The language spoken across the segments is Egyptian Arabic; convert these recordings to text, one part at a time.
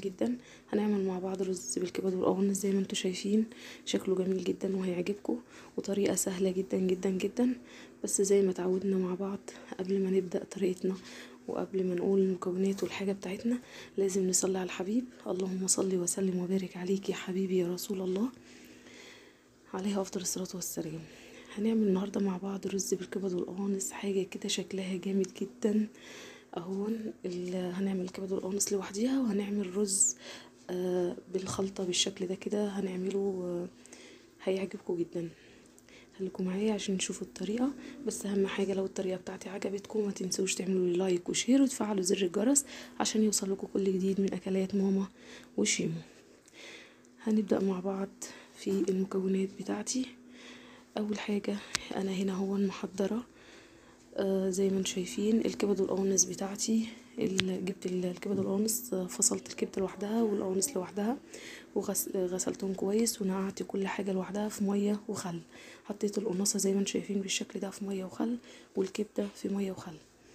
جدا هنعمل مع بعض رز بالكبد والقوانص زي ما انتوا شايفين شكله جميل جدا وهيعجبكم وطريقة سهلة جدا جدا جدا بس زي ما تعودنا مع بعض قبل ما نبدأ طريقتنا وقبل ما نقول المكونات والحاجة بتاعتنا لازم نصلي على الحبيب اللهم صل وسلم وبارك عليك يا حبيبي يا رسول الله عليه أفضل الصلاة والسلام هنعمل النهاردة مع بعض رز بالكبد والقوانص حاجة كده شكلها جامد جدا اهون ال- هنعمل الكبد والقوانص لوحديها وهنعمل رز آه، بالخلطة بالشكل ده كده هنعمله آه، هيعجبكم جدا خليكم معايا عشان نشوفوا الطريقة بس اهم حاجة لو الطريقة بتاعتي عجبتكم ما تنسوش تعملوا لي لايك وشير وتفعلوا زر الجرس عشان يوصلكم كل جديد من اكلات ماما وشيمو هنبدأ مع بعض في المكونات بتاعتي اول حاجة انا هنا هو محضرة آه زي ما انتم شايفين الكبد والقوانص بتاعتي ال- جبت ال- الكبد والقوانص آه، فصلت الكبده لوحدها والقوانص لوحدها وغسلتهم كويس ونقعت كل حاجه لوحدها في ميه وخل حطيت القناصه زي ما انتم شايفين بالشكل ده في ميه وخل والكبده في ميه وخل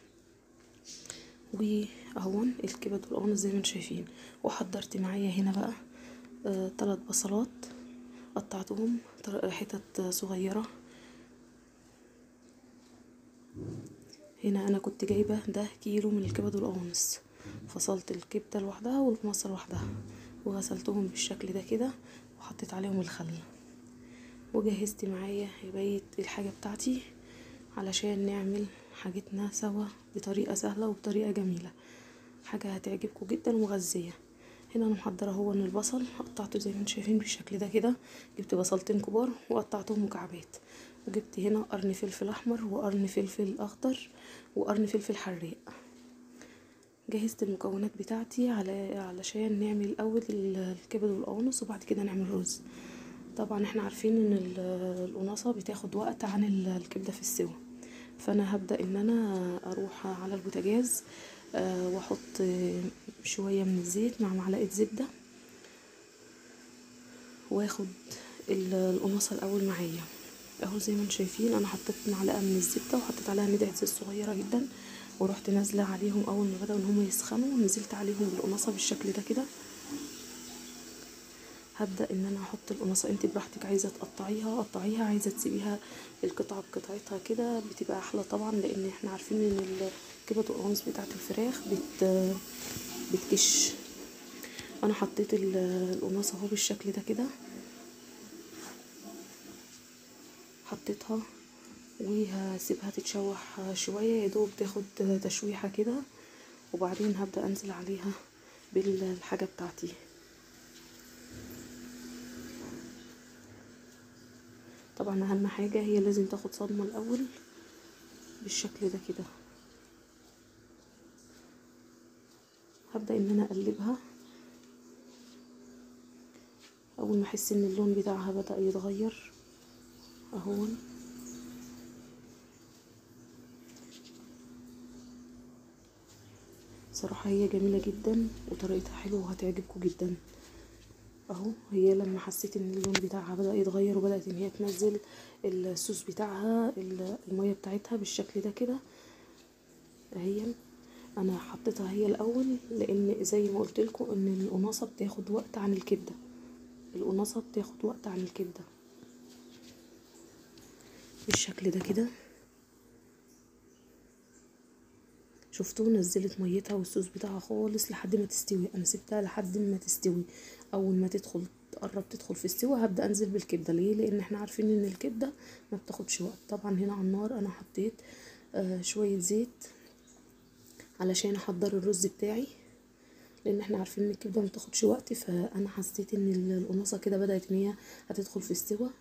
واهون الكبد والقوانص زي ما انتم شايفين وحضرت معايا هنا بقى آه تلات بصلات قطعتهم طر- حتت صغيره هنا انا كنت جايبه ده كيلو من الكبد والقوانص فصلت الكبده لوحدها والمصه لوحدها وغسلتهم بالشكل ده كده وحطيت عليهم الخل وجهزت معايا بقية الحاجة بتاعتي علشان نعمل حاجتنا سوا بطريقة سهلة وبطريقة جميلة حاجة هتعجبكم جدا ومغذية هنا انا محضرة هو ان البصل قطعته زي ما انتم شايفين بالشكل ده كده جبت بصلتين كبار وقطعتهم مكعبات وجبت هنا قرن فلفل احمر وقرن فلفل اخضر وقرن فلفل حراق جهزت المكونات بتاعتي على علشان نعمل الاول ال- الكبد والقوانص وبعد كده نعمل رز طبعا احنا عارفين ان ال- القناصه بتاخد وقت عن ال- الكبده في السوا فانا هبدا ان انا اروح على البوتاجاز آه، واحط آه، شويه من الزيت مع معلقه زبده واخد ال- القناصه الاول معايا اهو زي ما انتم شايفين انا حطيت معلقه من الزبده وحطيت عليها ندعه زيت صغيره جدا ورحت نازله عليهم اول ما بداوا ان هم يسخنوا نزلت عليهم بالقناصه بالشكل ده كده هبدا ان انا احط القناصه انت براحتك عايزه تقطعيها قطعيها عايزه تسيبيها القطعه بقطعتها كده بتبقى احلى طبعا لان احنا عارفين ان الكبد والقوانص بتاعه الفراخ بت بتكش انا حطيت ال- القناصه اهو بالشكل ده كده حطيتها وهسيبها تتشوح شويه يا دوب تاخد تشويحه كده وبعدين هبدا انزل عليها بالحاجه بتاعتي طبعا اهم حاجه هي لازم تاخد صدمه الاول بالشكل ده كده هبدا ان انا اقلبها اول ما احس ان اللون بتاعها بدا يتغير اهون صراحة هي جميلة جدا وطريقتها حلوة وهتعجبكم جدا اهو هي لما حسيت ان اللون بتاعها بدأ يتغير وبدأت ان هي تنزل الصوص بتاعها ال- المية بتاعتها بالشكل ده كده اهي انا حطيتها هي الاول لان زي ما قلت لكم ان القناصة بتاخد وقت عن الكبدة القناصة بتاخد وقت عن الكبدة بالشكل ده كده شفتوا نزلت ميتها والصوص بتاعها خالص لحد ما تستوي انا سبتها لحد ما تستوي اول ما تدخل تقرب تدخل في السوا هبدا انزل بالكبده ليه لان احنا عارفين ان الكبده ما بتاخدش وقت طبعا هنا على النار انا حطيت آه شويه زيت علشان احضر الرز بتاعي لان احنا عارفين ان الكبده ما بتاخدش وقت فانا حسيت ان ال- القناصه كده بدات ان هي هتدخل في السوا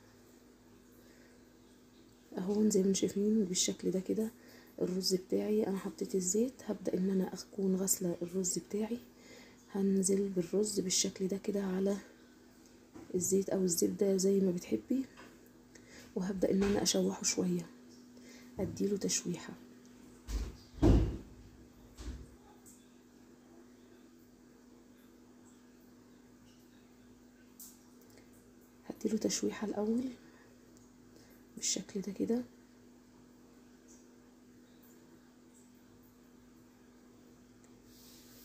اهو زي ما انتم شايفين بالشكل ده كده الرز بتاعي انا حطيت الزيت هبدا ان انا اكون غاسله الرز بتاعي هنزل بالرز بالشكل ده كده على الزيت او الزبده زي ما بتحبي وهبدا ان انا اشوحه شويه اديله تشويحه هديله تشويحه الاول بالشكل ده كده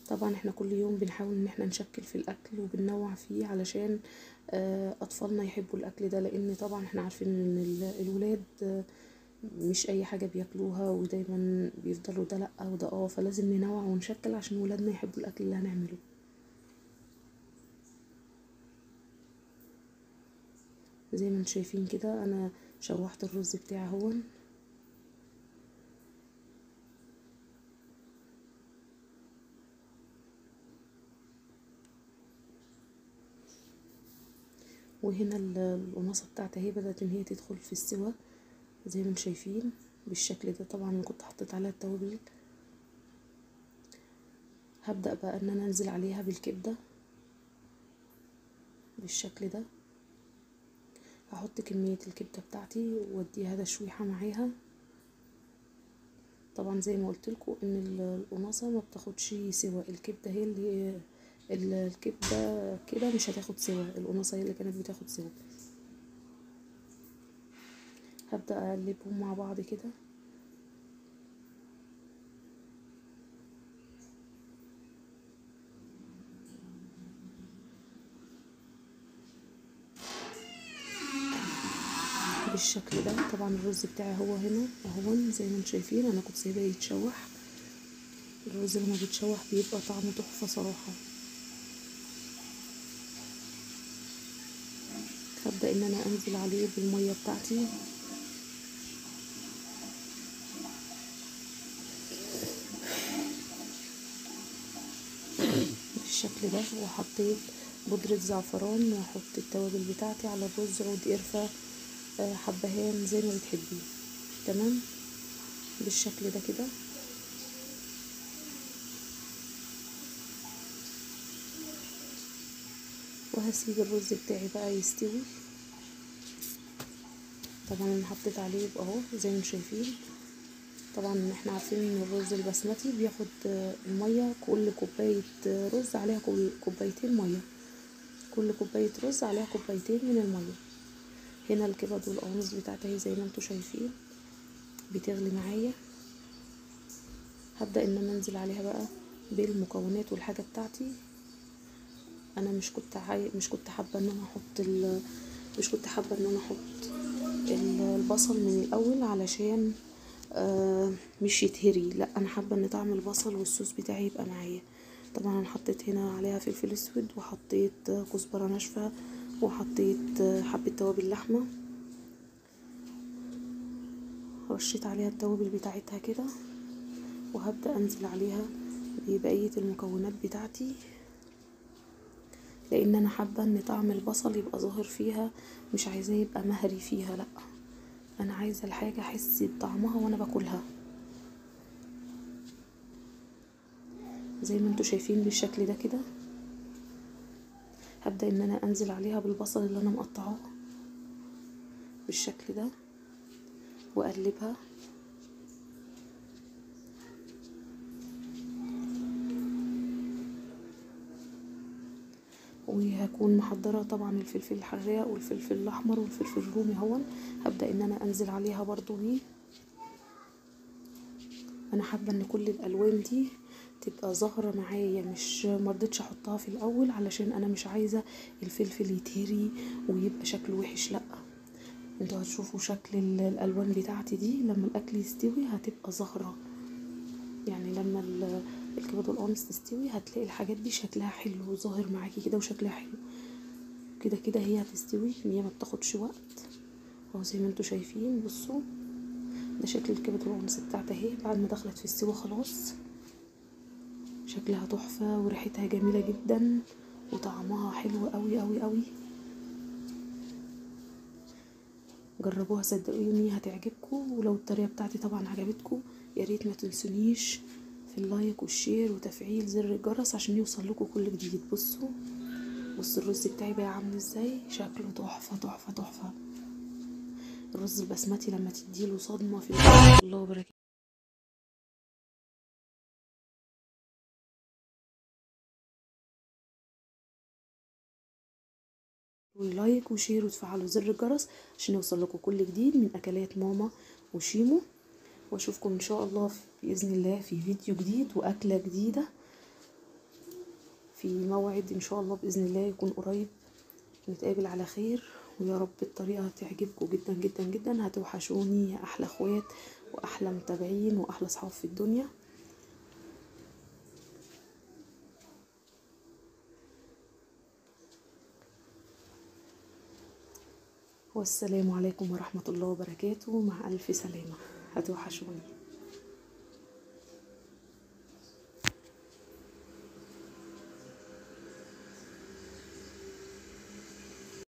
طبعا احنا كل يوم بنحاول ان احنا نشكل في الاكل وبننوع فيه علشان آه، اطفالنا يحبوا الاكل ده لان طبعا احنا عارفين ان ال- الولاد آه، مش اي حاجه بياكلوها ودايما بيفضلوا ده لا وده اه فلازم ننوع ونشكل عشان ولادنا يحبوا الاكل اللي هنعمله زي ما انتم شايفين كده انا شوحت الرز بتاعي اهون وهنا ال- القناصة بتاعتي اهي بدأت ان هي تدخل في السوا زي ما انتم شايفين بالشكل ده طبعا انا كنت حطيت عليها التوابل هبدأ بقى ان انا انزل عليها بالكبدة بالشكل ده هحط كمية الكبدة بتاعتي واديها تشويحة معاها طبعا زي ما قلت لكم ان ال- القناصة ما بتاخدش سوا الكبدة هي اللي ال- الكبدة كده مش هتاخد سوا القناصة هي اللي كانت بتاخد سوا هبدأ اقلبهم مع بعض كده بالشكل ده طبعا الرز بتاعي هو هنا اهو زي ما انتم شايفين انا كنت سايباه يتشوح الرز لما بيتشوح بيبقى طعمه تحفة صراحة هبدأ ان انا انزل عليه بالمية بتاعتي بالشكل ده وحطيت بودرة زعفران وهحط التوابل بتاعتي على الرز عود قرفة آه، حبهان زي ما بتحبيه تمام بالشكل ده كده وهسيب الرز بتاعي بقى يستوي طبعا انا حطيت عليه يبقى اهو زي ما انتم شايفين طبعا احنا عارفين ان الرز البسمتي بياخد آه، الميه كل كوبايه آه، رز عليها كوب- كوبايتين ميه كل كوبايه رز عليها كوبايتين من الميه هنا الكبد والقوانص بتاعتي اهي زي ما انتم شايفين بتغلي معايا هبدا ان انا انزل عليها بقى بالمكونات والحاجه بتاعتي انا مش كنت عاي... مش كنت حابه ان انا احط ال... مش كنت حابه ان انا احط ال- البصل من الاول علشان آه مش يتهري لا انا حابه ان طعم البصل والصوص بتاعي يبقى معايا طبعا انا حطيت هنا عليها فلفل اسود وحطيت آه، كزبره ناشفه وحطيت آه، حبه توابل لحمه رشيت عليها التوابل بتاعتها كده وهبدا انزل عليها ببقيه المكونات بتاعتي لان انا حابه ان طعم البصل يبقى ظاهر فيها مش عايزاه يبقى مهري فيها لا انا عايزه الحاجه احس بطعمها وانا باكلها زي ما انتوا شايفين بالشكل ده كده هبدا ان انا انزل عليها بالبصل اللي انا مقطعاه بالشكل ده واقلبها وهكون محضره طبعا الفلفل الحراق والفلفل الاحمر والفلفل الرومي هون هبدا ان انا انزل عليها برضو بيه انا حابه ان كل الالوان دي تبقى ظاهره معايا مش مرضتش احطها في الاول علشان انا مش عايزه الفلفل يتهري ويبقى شكله وحش لا انتوا هتشوفوا شكل ال- الالوان بتاعتي دي لما الاكل يستوي هتبقى ظاهره يعني لما ال- الكبد والقوانص تستوي هتلاقي الحاجات دي شكلها حلو وظاهر معاكي كده وشكلها حلو كده كده هي هتستوي هي ما بتاخدش وقت اهو زي ما انتوا شايفين بصوا ده شكل الكبد والقوانص بتاعتي اهي بعد ما دخلت في السوا خلاص شكلها تحفة وريحتها جميلة جدا وطعمها حلو قوي قوي قوي جربوها صدقوني هتعجبكم ولو الطريقة بتاعتي طبعا عجبتكم يا ريت ما تنسونيش في اللايك والشير وتفعيل زر الجرس عشان يوصل لكم كل جديد بصوا بصوا الرز بتاعي بقى عامل ازاي شكله تحفة تحفة تحفة الرز البسمتي لما تديله صدمة في الأكل. الله يبارك ولايك وشير وتفعلوا زر الجرس عشان يوصل لكم كل جديد من اكلات ماما وشيمو واشوفكم ان شاء الله في- باذن الله في فيديو جديد واكله جديده في موعد ان شاء الله باذن الله يكون قريب نتقابل على خير ويا رب الطريقه تعجبكم جدا جدا جدا هتوحشوني يا احلى اخوات واحلى متابعين واحلى صحاب في الدنيا والسلام عليكم ورحمة الله وبركاته مع ألف سلامة هتوحشوني